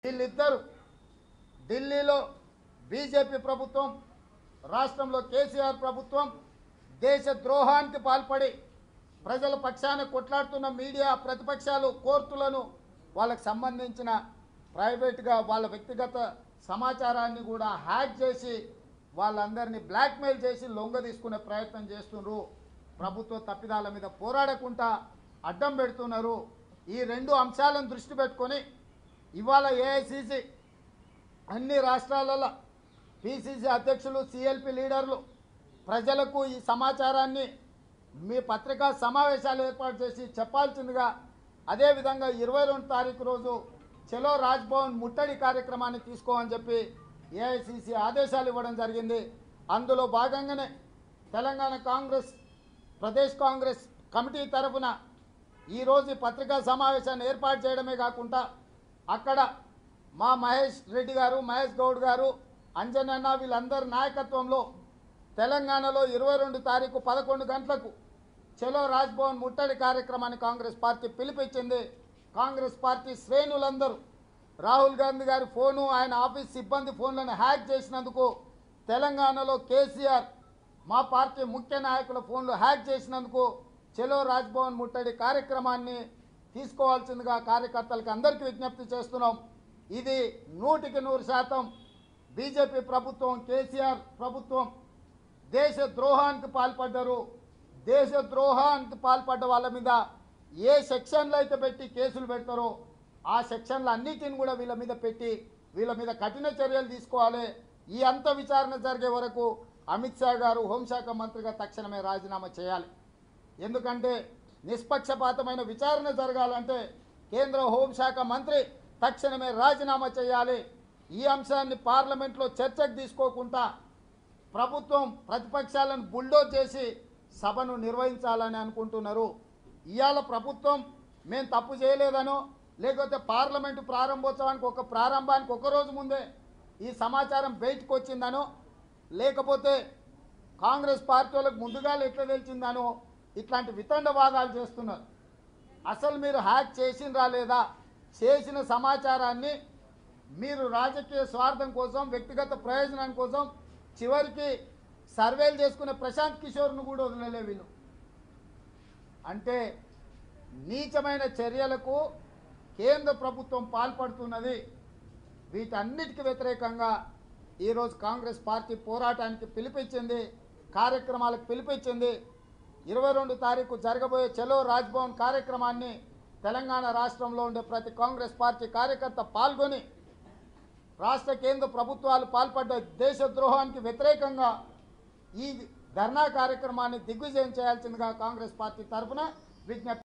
వీళ్ళిద్దరు ఢిల్లీలో బీజేపీ ప్రభుత్వం రాష్ట్రంలో కేసీఆర్ ప్రభుత్వం దేశ ద్రోహానికి పాల్పడి ప్రజల పక్షాన కొట్లాడుతున్న మీడియా ప్రతిపక్షాలు కోర్టులను వాళ్ళకు సంబంధించిన ప్రైవేట్గా వాళ్ళ వ్యక్తిగత సమాచారాన్ని కూడా హ్యాక్ చేసి వాళ్ళందరినీ బ్లాక్మెయిల్ చేసి లొంగ తీసుకునే ప్రయత్నం చేస్తున్నారు ప్రభుత్వ తప్పిదాల మీద పోరాడకుండా అడ్డం పెడుతున్నారు ఈ రెండు అంశాలను దృష్టి పెట్టుకొని ఇవాళ ఏఐసిసి అన్ని రాష్ట్రాలలో పిసిసి అధ్యక్షులు సిఎల్పి లీడర్లు ప్రజలకు ఈ సమాచారాన్ని మీ పత్రికా సమావేశాలు ఏర్పాటు చేసి చెప్పాల్సిందిగా అదేవిధంగా ఇరవై రెండు తారీఖు రోజు చలో రాజ్భవన్ ముట్టడి కార్యక్రమాన్ని తీసుకోమని చెప్పి ఏఐసిసి ఆదేశాలు ఇవ్వడం జరిగింది అందులో భాగంగానే Telangana Congress Pradesh Congress committee తరఫున ఈరోజు ఈ పత్రికా సమావేశాన్ని ఏర్పాటు చేయడమే కాకుండా అక్కడ మా మహేష్ రెడ్డి గారు మహేష్ గౌడ్ గారు అంజనన్న వీళ్ళందరి నాయకత్వంలో తెలంగాణలో ఇరవై రెండు తారీఖు పదకొండు గంటలకు చలో రాజ్భవన్ ముట్టడి కార్యక్రమాన్ని కాంగ్రెస్ పార్టీ పిలిపించింది కాంగ్రెస్ పార్టీ శ్రేణులందరూ రాహుల్ గాంధీ గారి ఫోను ఆయన ఆఫీస్ సిబ్బంది ఫోన్లను హ్యాక్ చేసినందుకు తెలంగాణలో కేసీఆర్ మా పార్టీ ముఖ్య నాయకుల ఫోన్లు హ్యాక్ చేసినందుకు చలో రాజ్భవన్ ముట్టడి కార్యక్రమాన్ని తీసుకోవాల్సిందిగా కార్యకర్తలకు అందరికీ విజ్ఞప్తి చేస్తున్నాం ఇది నూటికి నూరు శాతం బీజేపీ ప్రభుత్వం కేసీఆర్ ప్రభుత్వం దేశ ద్రోహానికి పాల్పడ్డారు దేశ ద్రోహానికి పాల్పడ్డ వాళ్ళ మీద ఏ సెక్షన్లు అయితే పెట్టి కేసులు పెడతారో ఆ సెక్షన్లు అన్నిటిని కూడా వీళ్ళ మీద పెట్టి వీళ్ళ మీద కఠిన చర్యలు తీసుకోవాలి ఈ అంత విచారణ జరిగే వరకు అమిత్ షా గారు హోంశాఖ మంత్రిగా తక్షణమే రాజీనామా చేయాలి ఎందుకంటే నిష్పక్షపాతమైన విచారణ జరగాలంటే కేంద్ర హోంశాఖ మంత్రి తక్షణమే రాజీనామా చేయాలి ఈ అంశాన్ని పార్లమెంట్లో చర్చకు తీసుకోకుండా ప్రభుత్వం ప్రతిపక్షాలను బుల్డోజ్ చేసి సభను నిర్వహించాలని అనుకుంటున్నారు ఇవాళ ప్రభుత్వం మేము తప్పు చేయలేదనో లేకపోతే పార్లమెంటు ప్రారంభోత్సవానికి ఒక ప్రారంభానికి ఒక రోజు ముందే ఈ సమాచారం బయటకు వచ్చిందనో లేకపోతే కాంగ్రెస్ పార్టీ వాళ్ళకు ముందుగా ఎట్లా తెలిసిందనో ఇట్లాంటి వితండవాదాలు చేస్తున్నారు అసలు మీరు హ్యాక్ చేసిండ్రా లేదా చేసిన సమాచారాన్ని మీరు రాజకీయ స్వార్థం కోసం వ్యక్తిగత ప్రయోజనం కోసం చివరికి సర్వేలు చేసుకునే ప్రశాంత్ కిషోర్ను కూడా వదిలలే వీళ్ళు అంటే నీచమైన చర్యలకు కేంద్ర ప్రభుత్వం పాల్పడుతున్నది వీటన్నిటికి వ్యతిరేకంగా ఈరోజు కాంగ్రెస్ పార్టీ పోరాటానికి పిలిపించింది కార్యక్రమాలకు పిలిపించింది ఇరవై రెండు తారీఖు జరగబోయే చలో రాజ్భవన్ కార్యక్రమాన్ని తెలంగాణ రాష్ట్రంలో ఉండే ప్రతి కాంగ్రెస్ పార్టీ కార్యకర్త పాల్గొని రాష్ట్ర కేంద్ర ప్రభుత్వాలు పాల్పడ్డ దేశ ద్రోహానికి వ్యతిరేకంగా ఈ ధర్నా కార్యక్రమాన్ని దిగ్విజయం చేయాల్సిందిగా కాంగ్రెస్ పార్టీ తరఫున విజ్ఞప్తి